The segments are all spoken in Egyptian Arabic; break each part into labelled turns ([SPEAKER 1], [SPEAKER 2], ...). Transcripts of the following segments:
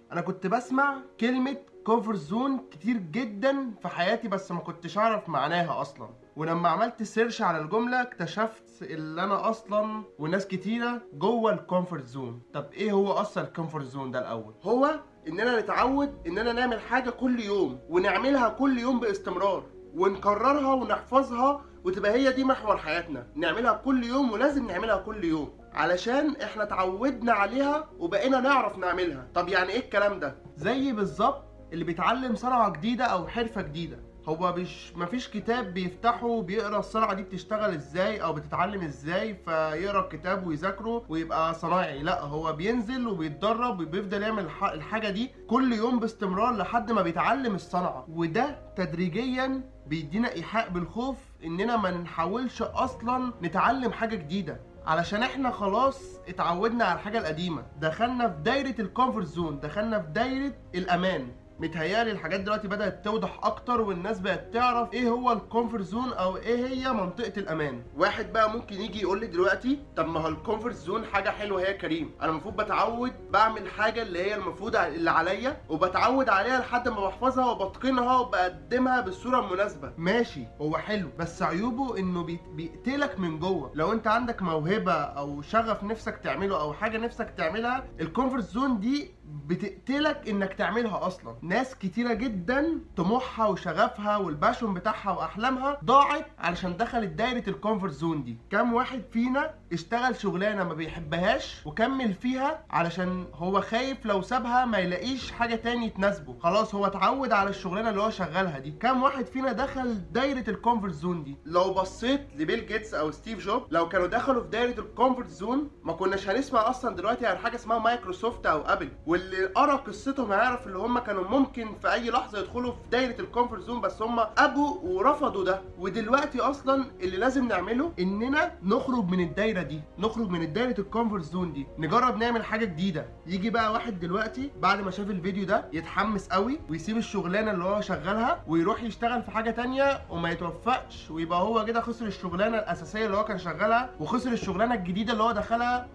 [SPEAKER 1] انا كنت بسمع كلمه كومفورت زون كتير جدا في حياتي بس ما كنتش اعرف معناها اصلا ولما عملت سيرش على الجمله اكتشفت ان انا اصلا وناس كتيره جوه الكومفورت زون طب ايه هو اصلا الكومفورت زون ده الاول هو اننا نتعود اننا نعمل حاجه كل يوم ونعملها كل يوم باستمرار ونكررها ونحفظها وتبقى هي دي محور حياتنا نعملها كل يوم ولازم نعملها كل يوم علشان احنا اتعودنا عليها وبقينا نعرف نعملها طب يعني ايه الكلام ده زي بالظبط اللي بيتعلم صنعة جديدة او حرفة جديدة هو مش مفيش كتاب بيفتحه بيقرا الصنعه دي بتشتغل ازاي او بتتعلم ازاي فيقرا الكتاب ويذاكره ويبقى صنايعي لا هو بينزل وبيتدرب وبيفضل يعمل الح- الحاجه دي كل يوم باستمرار لحد ما بيتعلم الصنعه وده تدريجيا بيدينا ايحاء بالخوف اننا ما نحاولش اصلا نتعلم حاجه جديده علشان احنا خلاص اتعودنا على الحاجه القديمه دخلنا في دايره الكومفورت زون دخلنا في دايره الامان متهيألي الحاجات دلوقتي بدأت توضح أكتر والناس بقت تعرف إيه هو الكومفورت زون أو إيه هي منطقة الأمان. واحد بقى ممكن يجي يقول لي دلوقتي طب ما هو الكومفورت زون حاجة حلوة هي كريم، أنا المفروض بتعود بعمل حاجة اللي هي المفروض اللي عليا وبتعود عليها لحد ما بحفظها وبتقنها وبقدمها بالصورة المناسبة. ماشي هو حلو بس عيوبه إنه بيت- بيقتلك من جوه، لو أنت عندك موهبة أو شغف نفسك تعمله أو حاجة نفسك تعملها، الكومفورت زون دي بتقتلك انك تعملها اصلا ناس كتيره جدا طموحها وشغفها والباشون بتاعها واحلامها ضاعت علشان دخلت دايره الكومفورت زون دي كام واحد فينا اشتغل شغلانه ما بيحبهاش وكمل فيها علشان هو خايف لو سابها ما يلاقيش حاجه تاني تناسبه خلاص هو اتعود على الشغلانه اللي هو شغالها دي كام واحد فينا دخل دايره الكومفورت زون دي لو بصيت لبيل جيتس او ستيف جوب لو كانوا دخلوا في دايره الكومفورت زون ما كناش هنسمع اصلا دلوقتي عن حاجه اسمها مايكروسوفت او ابل واللي قرا قصتهم هيعرف اللي هم كانوا ممكن في اي لحظه يدخلوا في دايره الكومفورت زون بس هم ابوا ورفضوا ده ودلوقتي اصلا اللي لازم نعمله اننا نخرج من الدايره دي نخرج من دايره الكومفورت زون دي نجرب نعمل حاجه جديده يجي بقى واحد دلوقتي بعد ما شاف الفيديو ده يتحمس قوي ويسيب الشغلانه اللي هو شغالها ويروح يشتغل في حاجه تانية وما يتوفقش ويبقى هو كده خسر الشغلانه الاساسيه اللي هو كان شغالها وخسر الشغلانه الجديده اللي هو دخلها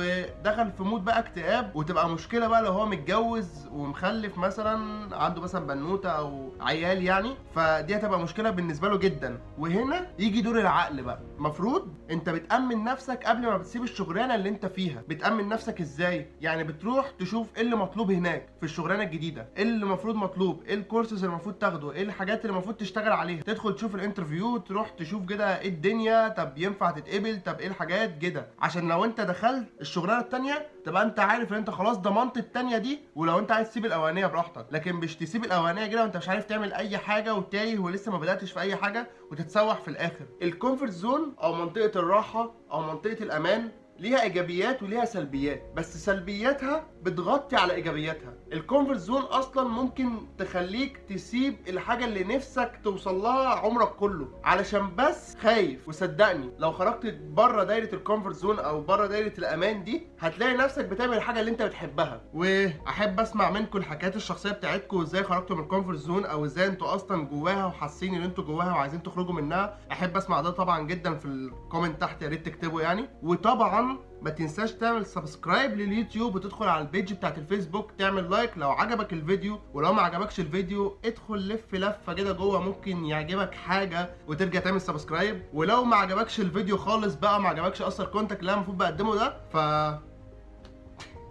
[SPEAKER 1] ودخل في مود بقى اكتئاب وتبقى مشكله بقى لو هو متجوز ومخلف مثلا عنده مثلا بنوته او عيال يعني فدي هتبقى مشكله بالنسبه له جدا وهنا يجي دور العقل بقى المفروض انت بتامن نفسك قبل ما بتسيب الشغلانه اللي انت فيها بتامن نفسك ازاي يعني بتروح تشوف ايه اللي مطلوب هناك في الشغلانه الجديده ايه اللي المفروض مطلوب ايه الكورسز اللي المفروض تاخده ايه الحاجات اللي المفروض تشتغل عليها تدخل تشوف الانترفيو تروح تشوف كده ايه الدنيا طب ينفع تتقبل طب ايه الحاجات كده عشان لو انت دخلت الشغلانه التانيه تبقى انت عارف ان انت خلاص ضمنت التانيه دي ولو انت عايز تسيب الاولانيه براحتك لكن مش تسيب الاولانيه كده وانت مش عارف تعمل اي حاجه وتايه ولسه ما بداتش في اي حاجه وتتسوح في الاخر الكومفورت زون او منطقه الراحه او منطقه الامان ليها ايجابيات وليها سلبيات بس سلبياتها بتغطي على ايجابياتها الكومفورت زون اصلا ممكن تخليك تسيب الحاجه اللي نفسك توصل لها عمرك كله علشان بس خايف وصدقني لو خرجت بره دايره الكومفورت زون او بره دايره الامان دي هتلاقي نفسك بتعمل الحاجه اللي انت بتحبها واحب اسمع منكم الحكايات الشخصيه بتاعتكم وازاي خرجتوا من الكومفورت زون او ازاي انتوا اصلا جواها وحاسين ان انتوا جواها وعايزين تخرجوا منها احب اسمع ده طبعا جدا في الكومنت تحت يا ريت تكتبوا يعني وطبعا ما تنساش تعمل سبسكرايب لليوتيوب وتدخل على البيج بتاعت الفيسبوك تعمل لايك لو عجبك الفيديو ولو ما عجبكش الفيديو ادخل لف لفه كده جوه ممكن يعجبك حاجه وترجع تعمل سبسكرايب ولو ما عجبكش الفيديو خالص بقى ما عجبكش اصلا الكونتاكت اللي انا المفروض بقدمه ده ف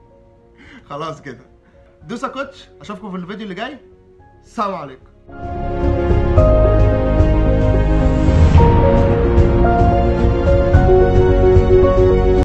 [SPEAKER 1] خلاص كده دوسا كوتش اشوفكم في الفيديو اللي جاي سلام عليكم